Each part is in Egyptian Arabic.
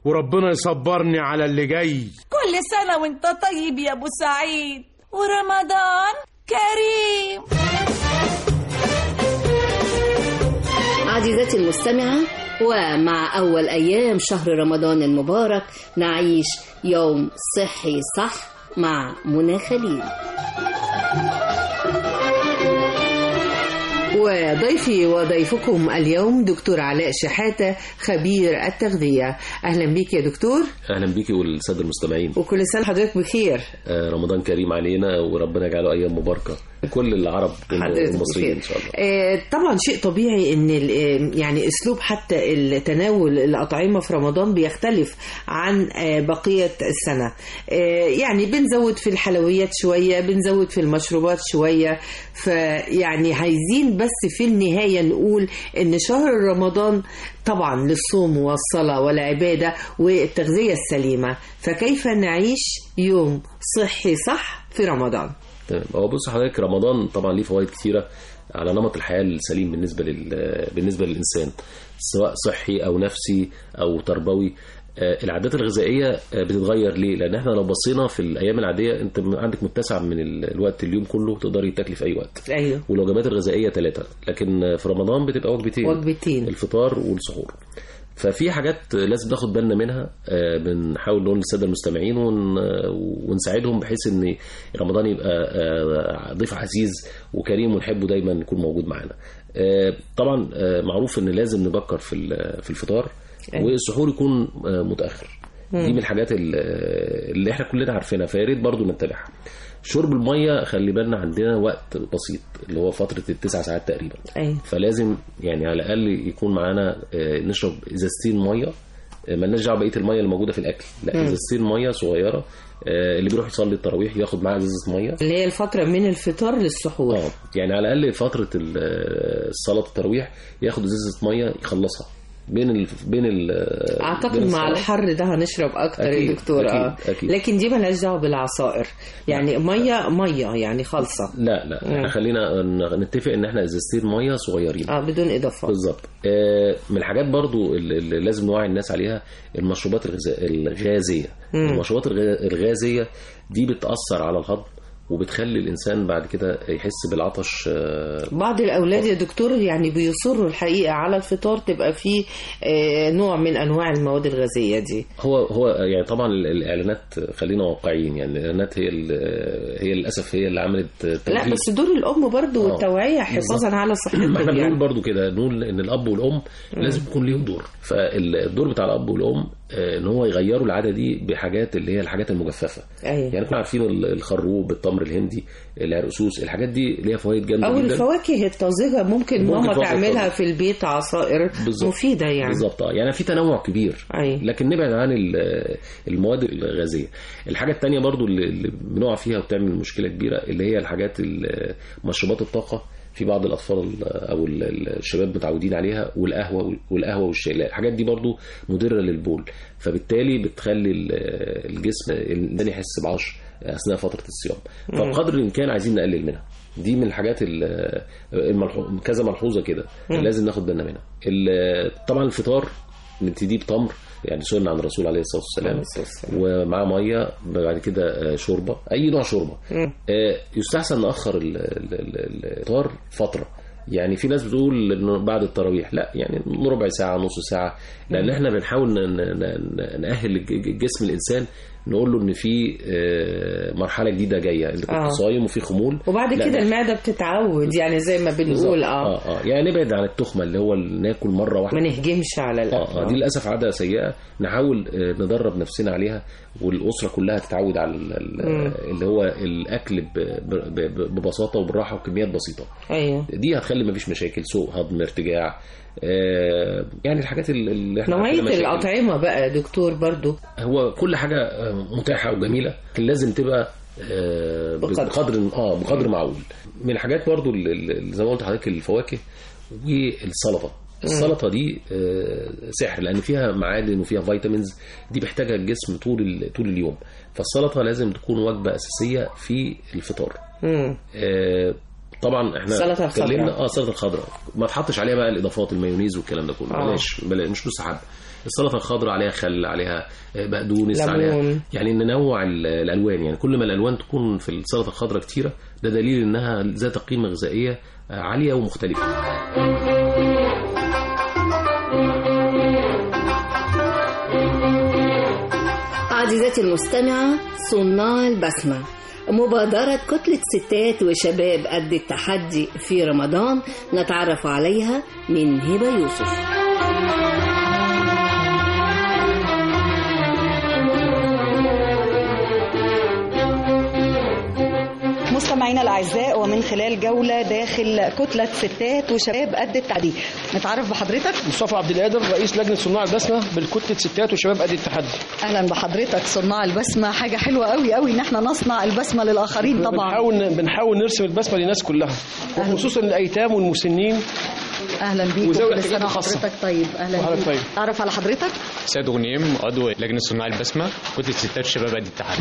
وربنا يصبرني على اللي جاي كل سنة وانت طيب يا ابو سعيد ورمضان كريم عزيزتي المستمعة ومع أول أيام شهر رمضان المبارك نعيش يوم صحي صح مع منى خليل وضيفي وضيفكم اليوم دكتور علاء شحاتة خبير التغذية أهلا بيك يا دكتور اهلا بيكي والساده المستمعين وكل سنة حضرتك بخير آه، رمضان كريم علينا وربنا يجعله ايام مباركه كل العرب حضرتك والمصريين بخير. ان شاء الله آه، طبعا شيء طبيعي ان ال- آه، يعني اسلوب حتى التناول الاطعمه في رمضان بيختلف عن آه، بقيه السنه آه، يعني بنزود في الحلويات شويه بنزود في المشروبات شويه فيعني عايزين بس في النهايه نقول ان شهر رمضان طبعا للصوم والصلاه والعباده والتغذيه السليمه فكيف نعيش يوم صحي صح في رمضان تمام هو بص حضرتك رمضان طبعا ليه فوائد كتيره على نمط الحياه السليم بالنسبه لل بالنسبه للانسان سواء صحي او نفسي او تربوي آه، العادات الغذائيه آه، بتتغير ليه؟ لان احنا لو بصينا في الايام العاديه انت عندك متسع من ال- الوقت اليوم كله تقدري تاكلي في اي وقت ايوه والوجبات الغذائيه ثلاثه لكن في رمضان بتبقى وجبتين وجبتين الفطار والسحور ففي حاجات لازم ناخد بالنا منها آه، بنحاول نقول للساده المستمعين ون- ونساعدهم بحيث ان رمضان يبقى آه، ضيف عزيز وكريم ونحبه دايما يكون موجود معانا آه، طبعا آه، معروف ان لازم نبكر في ال- في الفطار أيوة. والسحور يكون آه، متاخر دي من الحاجات ال- اللي احنا كلنا عارفينها فيا ريت برضه نتبعها شرب الميه خلي بالنا عندنا وقت بسيط اللي هو فتره التسع ساعات تقريبا ايوه فلازم يعني على الاقل يكون معانا آه، نشرب ازازتين ميه آه، مالناش دعوه بقيه الميه اللي موجوده في الاكل لا مم. ازازتين ميه صغيره آه، اللي بيروح يصلي التراويح ياخد معاه ازازه ميه اللي هي الفترة من الفطار للسحور اه يعني على الاقل فتره ال- آه، صلاه التراويح ياخد ازازه ميه يخلصها بين ال بين ال اعتقد بين مع الصلاة. الحر ده هنشرب اكتر يا أكيد، دكتور اه أكيد، أكيد. لكن دي ملهاش دعوه بالعصائر يعني ميه ميه يعني خالصه لا لا مم. احنا خلينا ن- نتفق ان احنا ازازتين ميه صغيرين اه بدون اضافات بالظبط آه، من الحاجات برضو اللي اللي لازم نوعي الناس عليها المشروبات الغذا- الغازيه مم. المشروبات الغ- الغازيه دي بتاثر على الهضم وبتخلي الانسان بعد كده يحس بالعطش آه، بعض الاولاد يا دكتور يعني بيصروا الحقيقه على الفطار تبقى فيه آه نوع من انواع المواد الغازيه دي هو هو يعني طبعا ال- الاعلانات خلينا واقعيين يعني الاعلانات هي ال- هي للاسف هي اللي عملت لا تلخيص. بس دور الام برضو آه. والتوعيه حفاظا بالظبط. على ما صحتهم احنا بنقول يعني برضو كده نقول ان الاب والام لازم يكون ليهم دور فالدور بتاع الاب والام آه، ان هو يغيروا العاده دي بحاجات اللي هي الحاجات المجففه ايوه يعني كنا عارفين ال- الخروب التمر الهندي العرقسوس الحاجات دي ليها فوائد جامده او جدا الفواكه الطازجه ممكن, ممكن ماما فواكه تعملها طازجة. في البيت عصائر بالظبط. مفيده يعني بالظبط اه يعني في تنوع كبير أيوة. لكن نبعد عن ال- المواد الغازيه الحاجه التانية برضو اللي اللي بنقع فيها وبتعمل مشكله كبيره اللي هي الحاجات ال- مشروبات الطاقه في بعض الاطفال ال- او ال- ال- الشباب متعودين عليها والقهوه وال- والقهوه والشاي لا، الحاجات دي برضو مضره للبول فبالتالي بتخلي ال- الجسم الانسان يحس بعطش اثناء فتره الصيام مم. فبقدر الامكان عايزين نقلل منها دي من الحاجات ال- الملحو... كذا ملحوظه كده مم. لازم ناخد بالنا منها ال- طبعا الفطار نبتدي بتمر يعني سنة عن الرسول عليه الصلاة والسلام ومعاه مية بعد كده آه، شوربة أي نوع شوربة مم. آه، يستحسن نأخر ال- ال- ال- الفطار فترة يعني في ناس بتقول انه بعد التراويح لا يعني ربع ساعة نص ساعة لأن احنا بنحاول ن- ن- ن- نأهل الج- جسم الإنسان نقول له ان في آه، مرحلة جديدة جاية انت كنت آه. صايم وفي خمول وبعد لا، كده ده- المعده بتتعود يعني زي ما بالظبط. بنقول اه اه اه يعني نبعد عن التخمة اللي هو ناكل مرة واحدة ما نهجمش على الاكل اه اه دي للاسف عاده سيئه نحاول آه، ندرب نفسنا عليها والاسره كلها تتعود على ال- ال- مم. اللي هو الاكل ب- ب- ب- ببساطه وبالراحه وكميات بسيطه ايوه دي هتخلي مفيش مشاكل سوء هضم ارتجاع آه، يعني الحاجات ال- اللي احنا نوعيه عندنا مشاكل. الاطعمه بقى يا دكتور برضو هو كل حاجه آه، متاحه وجميله لكن لازم تبقى آه، بقدر. بقدر اه بقدر معقول من الحاجات برضو اللي اللي زي ما قلت لحضرتك الفواكه والسلطه السلطه دي آه، سحر لان فيها معادن وفيها فيتامينز دي بيحتاجها الجسم طول ال- طول اليوم فالسلطه لازم تكون وجبه اساسيه في الفطار مم. آه، طبعا احنا السلطة الخضراء. اتكلمنا اه السلطه الخضراء ما تحطش عليها بقى الاضافات المايونيز والكلام ده كله آه. بلاش بلاش مش مستحب السلطه الخضراء عليها خل عليها آه، بقدونس ليمون. عليها يعني ننوع ال- الالوان يعني كل ما الالوان تكون في السلطه الخضراء كتيره ده دليل انها ذات قيمه غذائيه آه، عاليه ومختلفه عزيزتي المستمعة صناع البسمة مبادرة كتلة ستات وشباب قد التحدي في رمضان نتعرف عليها من هبة يوسف مستمعينا الاعزاء ومن خلال جوله داخل كتله ستات وشباب قد التحدي نتعرف بحضرتك مصطفى عبد القادر رئيس لجنه صناع البسمه بالكتله ستات وشباب قد التحدي اهلا بحضرتك صناع البسمه حاجه حلوه قوي قوي ان احنا نصنع البسمه للاخرين طبعا بنحاول بنحاول نرسم البسمه للناس كلها وخصوصا الايتام والمسنين اهلا بيك وذوي كل الاحتياجات سنه الخاصة. وحضرتك طيب اهلا وحضرتك بيك طيب. اعرف على حضرتك سيد غنيم عضو لجنه صناع البسمه كتله ستات شباب قد التحدي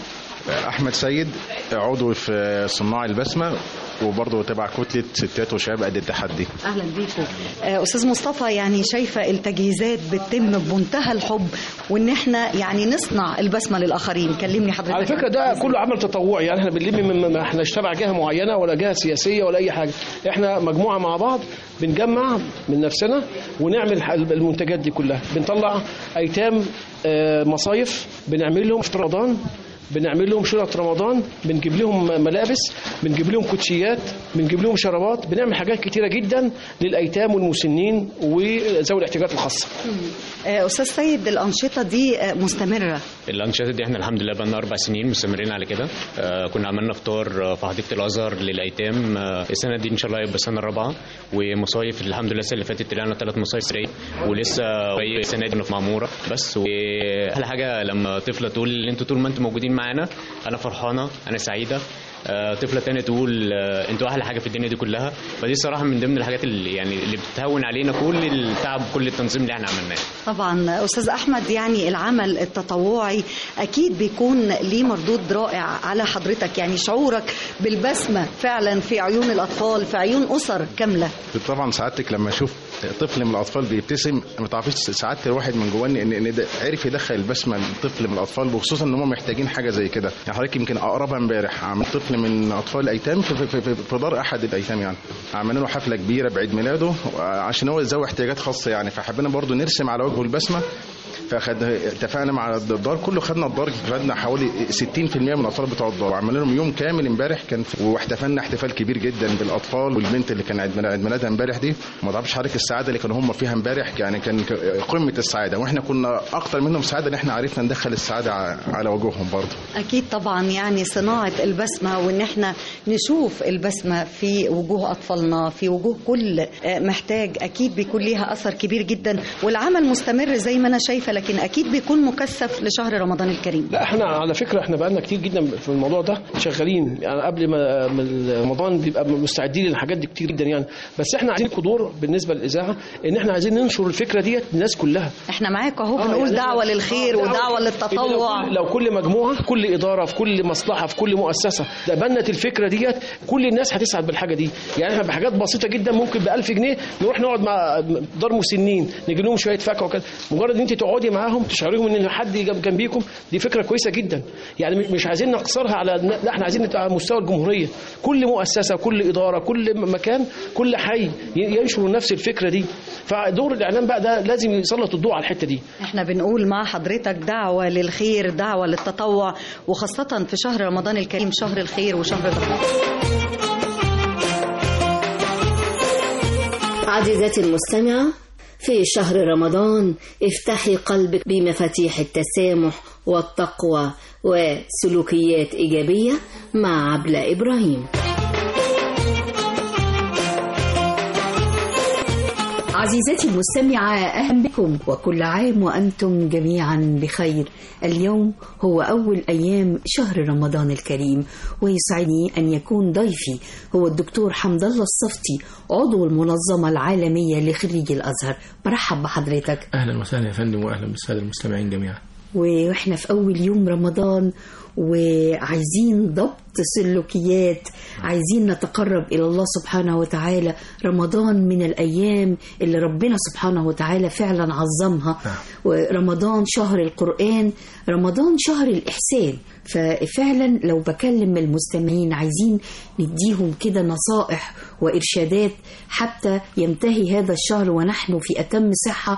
احمد سيد عضو في صناع البسمه وبرضه تبع كتله ستات وشباب قد التحدي اهلا بيكم آه، استاذ مصطفى يعني شايفه التجهيزات بتتم بمنتهى الحب وان احنا يعني نصنع البسمه للاخرين كلمني حضرتك على فكره ده كله عمل تطوعي يعني احنا بنلم من ما احنا تبع جهه معينه ولا جهه سياسيه ولا اي حاجه احنا مجموعه مع بعض بنجمع من نفسنا ونعمل ح- المنتجات دي كلها بنطلع ايتام آه، مصايف بنعمل لهم في رمضان بنعمل لهم شنط رمضان بنجيب لهم ملابس بنجيب لهم كوتشيات بنجيب لهم شرابات بنعمل حاجات كتيره جدا للايتام والمسنين وذوي الاحتياجات الخاصه آه، استاذ سيد الانشطه دي آه، مستمره الانشطه دي احنا الحمد لله بقالنا اربع سنين مستمرين على كده آه كنا عملنا فطار آه، في حديقه الازهر للايتام آه السنه دي ان شاء الله هيبقى السنه الرابعه ومصايف الحمد لله السنه اللي فاتت طلعنا ثلاث مصايف سريه ولسه قريب السنه دي في معموره بس واحلى حاجه لما طفله تقول انتوا طول ما انتوا موجودين معانا انا فرحانه انا سعيده آه، طفله تانية تقول آه، انتوا احلى حاجه في الدنيا دي كلها فدي صراحه من ضمن الحاجات اللي يعني اللي بتهون علينا كل التعب كل التنظيم اللي احنا عملناه طبعا استاذ احمد يعني العمل التطوعي اكيد بيكون ليه مردود رائع على حضرتك يعني شعورك بالبسمه فعلا في عيون الاطفال في عيون اسر كامله طبعا سعادتك لما اشوف طفل من الاطفال بيبتسم ما تعرفيش سعاده الواحد من جواه ان ان ده عرف يدخل البسمه لطفل من الاطفال وخصوصا ان هم محتاجين حاجه زي كده يعني حضرتك يمكن اقربها امبارح عمل طفل من اطفال الايتام في, في, في, في دار احد الايتام يعني عملنا له حفله كبيره بعيد ميلاده عشان هو ذوي احتياجات خاصه يعني فحبينا برضو نرسم على وجهه البسمه فخد اتفقنا مع الدار كله خدنا الدار خدنا حوالي 60% من الاطفال بتوع الدار وعملنا لهم يوم كامل امبارح كان في واحتفلنا احتفال كبير جدا بالاطفال والبنت اللي كان عيد عيد ميلادها امبارح دي ما تعرفش حضرتك السعاده اللي كانوا هم فيها امبارح يعني كان قمه السعاده واحنا كنا اكتر منهم سعاده ان احنا عرفنا ندخل السعاده ع- على وجوههم برضه اكيد طبعا يعني صناعه البسمه وان احنا نشوف البسمه في وجوه اطفالنا في وجوه كل آه، محتاج اكيد بيكون ليها اثر كبير جدا والعمل مستمر زي ما انا شايفه لكن اكيد بيكون مكثف لشهر رمضان الكريم لا احنا على فكره احنا بقالنا كتير جدا في الموضوع ده شغالين يعني قبل ما ما رمضان بيبقى مستعدين للحاجات دي كتير جدا يعني بس احنا عايزين دور بالنسبه للاذاعه ان احنا عايزين ننشر الفكره ديت للناس كلها احنا معاك اهو آه، بنقول يعني دعوه إحنا- للخير آه، ودعوه إن للتطوع لو كل, لو كل مجموعه كل اداره في كل مصلحه في كل مؤسسه تبنت الفكره ديت كل الناس هتسعد بالحاجه دي يعني احنا بحاجات بسيطه جدا ممكن ب 1000 جنيه نروح نقعد مع دار مسنين نجيب لهم شويه فاكهه وكده مجرد ان انت تقعدي معاهم تشعريهم ان حد جنب- جنبيكم دي فكره كويسه جدا يعني مش عايزين نقصرها على لا احنا عايزين نبقى على مستوى الجمهوريه كل مؤسسه كل اداره كل مكان كل حي ينشروا نفس الفكره دي فدور الاعلام بقى ده لازم يسلط الضوء على الحته دي احنا بنقول مع حضرتك دعوة للخير دعوة للتطوع وخاصة في شهر رمضان الكريم شهر الخير وشهر الرحمة عزيزتي المستمعة في شهر رمضان افتحي قلبك بمفاتيح التسامح والتقوى وسلوكيات إيجابية مع عبلة إبراهيم عزيزتي المستمعة أهلا بكم وكل عام وأنتم جميعا بخير اليوم هو أول أيام شهر رمضان الكريم ويسعدني أن يكون ضيفي هو الدكتور حمد الله الصفتي عضو المنظمة العالمية لخريجي الأزهر برحب بحضرتك اهلا وسهلا يا فندم واهلا بالساده المستمعين جميعا واحنا في أول يوم رمضان وعايزين ضبط سلوكيات عايزين نتقرب إلى الله سبحانه وتعالى رمضان من الأيام اللي ربنا سبحانه وتعالى فعلا عظمها ورمضان شهر القرآن رمضان شهر الإحسان ففعلا لو بكلم المستمعين عايزين نديهم كده نصائح وإرشادات حتى ينتهي هذا الشهر ونحن في أتم صحة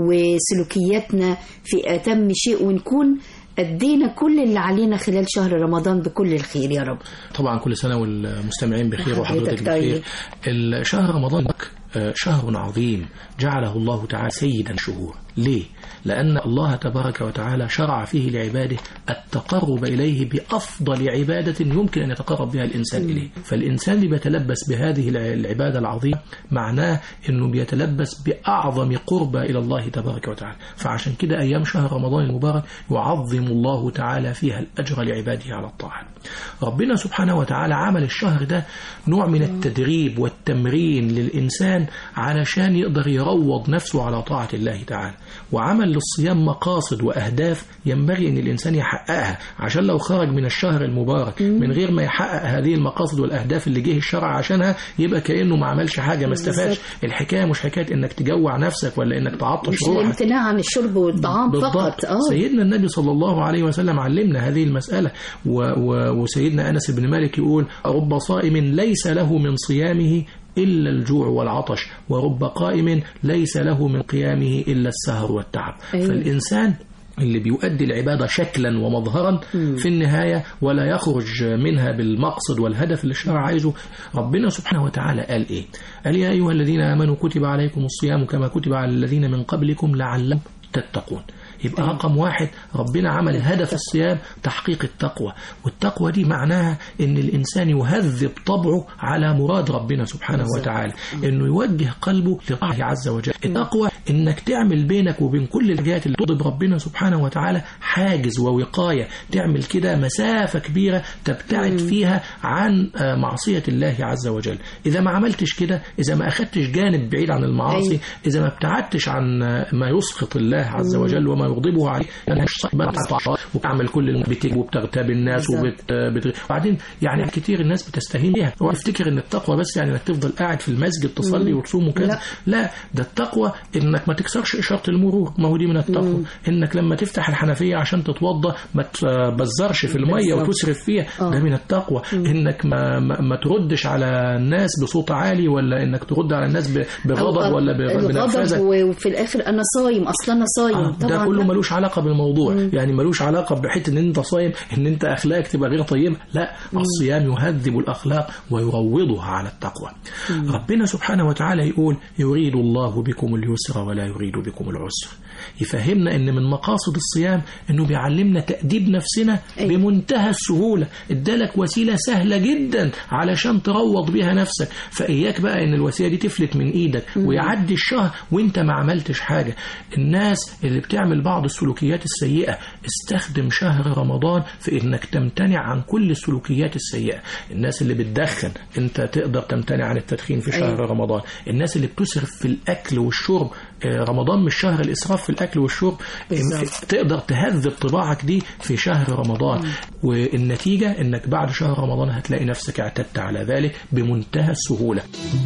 وسلوكياتنا في أتم شيء ونكون أدينا كل اللي علينا خلال شهر رمضان بكل الخير يا رب طبعا كل سنة والمستمعين بخير وحضرتك وحضرتك طيب. بخير الشهر رمضان آه، شهر عظيم جعله الله تعالى سيدا شهور ليه؟ لأن الله تبارك وتعالى شرع فيه لعباده التقرب إليه بأفضل عبادة يمكن أن يتقرب بها الإنسان إليه فالإنسان اللي بيتلبس بهذه الع- العبادة العظيمة معناه أنه بيتلبس بأعظم قربة إلى الله تبارك وتعالى فعشان كده أيام شهر رمضان المبارك يعظم الله تعالى فيها الأجر لعباده على الطاعة ربنا سبحانه وتعالى عمل الشهر ده نوع من التدريب والتمرين للإنسان علشان يقدر يروض نفسه على طاعة الله تعالى وعمل للصيام مقاصد وأهداف ينبغي أن الإنسان يحققها عشان لو خرج من الشهر المبارك من غير ما يحقق هذه المقاصد والأهداف اللي جه الشرع عشانها يبقى كأنه ما عملش حاجة ما استفادش بالظبط. الحكاية مش حكاية أنك تجوع نفسك ولا أنك تعطش مش روحك الامتناع عن الشرب والطعام بالضبط فقط اه سيدنا النبي صلى الله عليه وسلم علمنا هذه المسألة و و وسيدنا أنس بن مالك يقول رب صائم ليس له من صيامه إلا الجوع والعطش ورب قائم ليس له من قيامه إلا السهر والتعب أيوة. فالإنسان اللي بيؤدي العبادة شكلا ومظهرا في النهاية ولا يخرج منها بالمقصد والهدف اللي الشرع عايزه ربنا سبحانه وتعالى قال إيه قال يا أيها الذين آمنوا كتب عليكم الصيام كما كتب على الذين من قبلكم لعلكم تتقون يبقى رقم واحد ربنا عمل هدف الصيام تحقيق التقوى والتقوى دي معناها ان الانسان يهذب طبعه على مراد ربنا سبحانه وتعالى انه يوجه قلبه لطاعه عز وجل التقوى انك تعمل بينك وبين كل الحاجات اللي تغضب ربنا سبحانه وتعالى حاجز ووقايه تعمل كده مسافه كبيره تبتعد فيها عن آه، معصيه الله عز وجل اذا ما عملتش كده اذا ما اخدتش جانب بعيد عن المعاصي أيوة. إذا ما ابتعدتش عن ما يسخط الله عز وجل وما يغضبه عليه أنا مش صاحب بقى وبتعمل كل اللي بتجي وبتغتاب الناس وبت بت... وبعدين يعني كتير الناس بتستهين بيها هو يفتكر ان التقوى بس يعني انك تفضل قاعد في المسجد تصلي وتصوم وكذا لا. لا ده التقوى انك ما تكسرش اشاره المرور ما هو دي من التقوى انك لما تفتح الحنفيه عشان تتوضا ما تبزرش في الميه بالظبط. وتسرف فيها آه. ده من التقوى انك ما, ما, ما تردش على الناس بصوت عالي ولا انك ترد على الناس ب- بغضب أو- ولا ب- الغضب بنرفزه و- وفي الاخر انا صايم اصلا انا صايم آه طبعا ده كله لا. ملوش علاقة بالموضوع يعني ملوش علاقة بحتة ان انت صايم ان انت اخلاقك تبقى غير طيبة لا الصيام يهذب الاخلاق ويروضها على التقوى ربنا سبحانه وتعالى يقول يريد الله بكم اليسر ولا يريد بكم العسر يفهمنا ان من مقاصد الصيام انه بيعلمنا تأديب نفسنا أيوة. بمنتهى السهولة ادالك وسيلة سهلة جدا علشان تروض بيها نفسك فإياك بقى ان الوسيلة دي تفلت من ايدك ويعدي الشهر وانت ما عملتش حاجة الناس اللي بتعمل بعض السلوكيات السيئة استخدم شهر رمضان في انك تمتنع عن كل السلوكيات السيئة الناس اللي بتدخن انت تقدر تمتنع عن التدخين في شهر أيوة. رمضان الناس اللي بتسرف في الاكل والشرب آه، رمضان مش شهر الاسراف في الاكل والشرب بالظبط. تقدر تهذب طباعك دي في شهر رمضان والنتيجة انك بعد شهر رمضان هتلاقي نفسك اعتدت على ذلك بمنتهى السهولة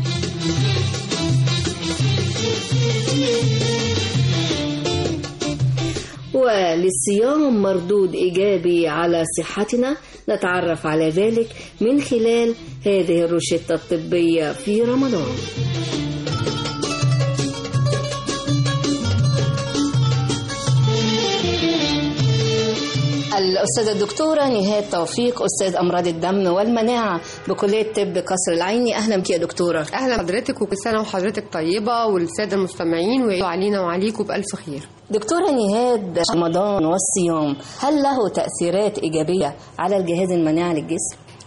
وللصيام مردود إيجابي على صحتنا نتعرف على ذلك من خلال هذه الروشتة الطبية في رمضان الأستاذة الدكتورة نهاد توفيق أستاذ أمراض الدم والمناعة بكلية طب قصر العيني أهلا بك يا دكتورة اهلا حضرتك وكل سنه وحضرتك طيبه والساده المستمعين ويعيدوا علينا وعليكم بالف خير دكتورة نهاد رمضان والصيام هل له تأثيرات إيجابية على الجهاز المناعي للجسم؟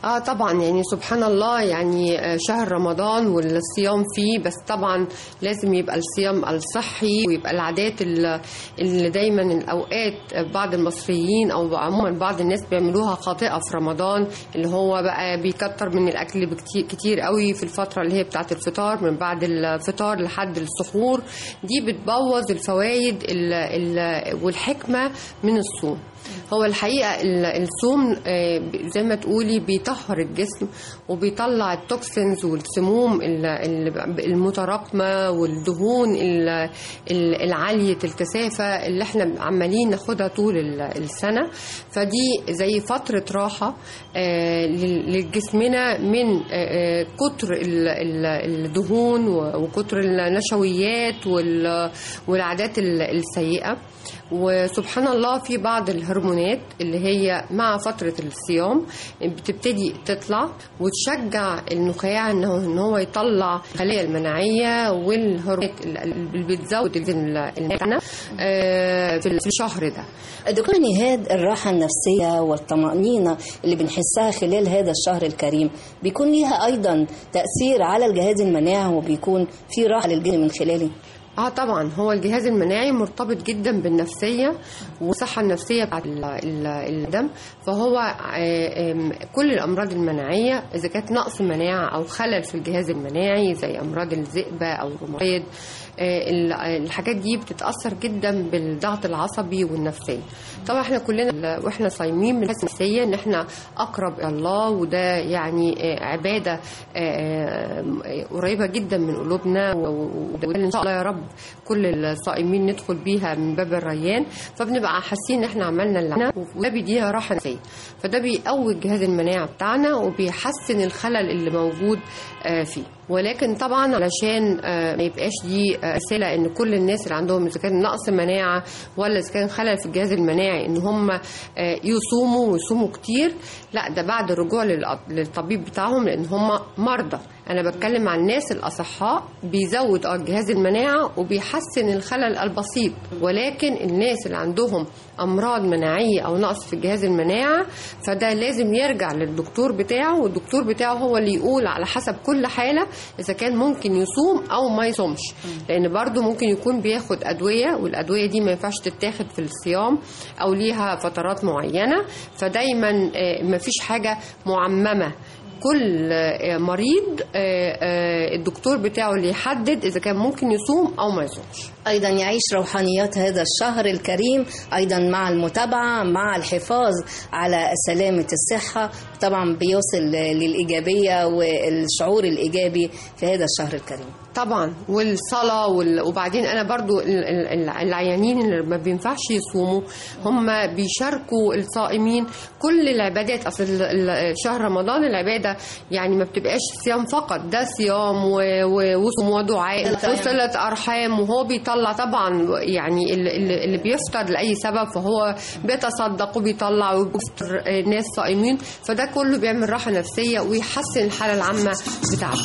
اه طبعا يعني سبحان الله يعني آه، شهر رمضان والصيام فيه بس طبعا لازم يبقى الصيام الصحي ويبقى العادات ال- اللي دايما الاوقات بعض المصريين او عموما بعض الناس بيعملوها خاطئه في رمضان اللي هو بقى بيكتر من الاكل بكتير كتير قوي في الفتره اللي هي بتاعه الفطار من بعد الفطار لحد السحور دي بتبوظ الفوائد ال- ال- والحكمه من الصوم هو الحقيقة ال- الصوم آه، ب- زي ما تقولي بيطهر الجسم وبيطلع التوكسينز والسموم ال- ال- المتراكمة والدهون ال- ال- العالية الكثافة اللي احنا عمالين ناخدها طول ال- السنة فدي زي فترة راحة آه، لل- لجسمنا من آه، آه، كتر ال- ال- الدهون و- وكتر النشويات وال- والعادات ال- السيئة وسبحان الله في بعض الهرمونات اللي هي مع فترة الصيام بتبتدي تطلع وتشجع النخاع انه ان هو يطلع الخلايا المناعية والهرمونات اللي بتزود المناعة آه، في الشهر ده دكتور نهاد الراحة النفسية والطمأنينة اللي بنحسها خلال هذا الشهر الكريم بيكون ليها أيضا تأثير على الجهاز المناعي وبيكون في راحة للجسم من خلاله اه طبعا هو الجهاز المناعي مرتبط جدا بالنفسيه والصحه النفسيه بتاعت ال- ال- الدم فهو آه، آم، كل الامراض المناعيه اذا كانت نقص مناعه او خلل في الجهاز المناعي زي امراض الذئبه او الروماتيد آه، ال- الحاجات دي بتتاثر جدا بالضغط العصبي والنفسيه طبعا احنا كلنا واحنا صايمين من الحاسه النفسيه ان احنا اقرب الى الله وده يعني آه، عباده آه، آه، قريبه جدا من قلوبنا و- وده ان شاء الله يا رب كل الصائمين ندخل بيها من باب الريان فبنبقى حاسين ان احنا عملنا اللي علينا وده بيديها راحه نفسيه فده بيقوي الجهاز المناعي بتاعنا وبيحسن الخلل اللي موجود آه، فيه ولكن طبعا علشان آه، ما يبقاش دي آه، رساله ان كل الناس اللي عندهم اذا كان نقص مناعه ولا اذا كان خلل في الجهاز المناعي ان هم آه، يصوموا ويصوموا كتير لا ده بعد الرجوع للأ- للطبيب بتاعهم لان هم مرضى انا بتكلم عن الناس الاصحاء بيزود اه الجهاز المناعه وبيحسن الخلل البسيط ولكن الناس اللي عندهم امراض مناعيه او نقص في الجهاز المناعه فده لازم يرجع للدكتور بتاعه والدكتور بتاعه هو اللي يقول على حسب كل حاله اذا كان ممكن يصوم او ما يصومش لان برضو ممكن يكون بياخد ادويه والادويه دي ما ينفعش تتاخد في الصيام او ليها فترات معينه فدايما آه، ما فيش حاجه معممه كل آه، مريض آه، آه، الدكتور بتاعه اللي يحدد اذا كان ممكن يصوم او ما يصومش أيضا يعيش روحانيات هذا الشهر الكريم أيضا مع المتابعة مع الحفاظ على سلامة الصحة طبعا بيوصل للإيجابية والشعور الإيجابي في هذا الشهر الكريم طبعا والصلاة وال... وبعدين أنا برضو ال- ال- ال- العيانين اللي ما بينفعش يصوموا هم بيشاركوا الصائمين كل العبادات أصل ال- ال- شهر رمضان العبادة يعني ما بتبقاش صيام فقط ده صيام و- و- وصوم ودعاء وصلة أرحام وهو بيطلع طبعا يعني ال- ال- اللي بيفطر لأي سبب فهو بيتصدق وبيطلع وبيفطر الناس صائمين فده كله بيعمل راحة نفسية ويحسن الحالة العامة بتاعته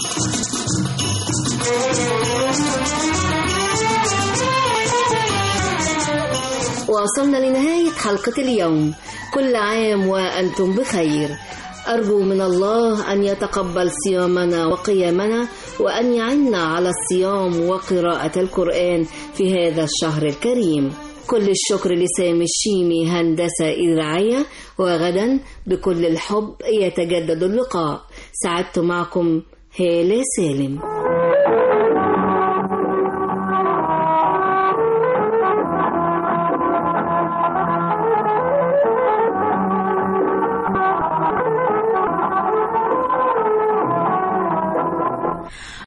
وصلنا لنهاية حلقة اليوم كل عام وأنتم بخير أرجو من الله أن يتقبل صيامنا وقيامنا وأن يعنا على الصيام وقراءة القرآن في هذا الشهر الكريم كل الشكر لسامي الشيمي هندسة إذاعية وغدا بكل الحب يتجدد اللقاء سعدت معكم هالة سالم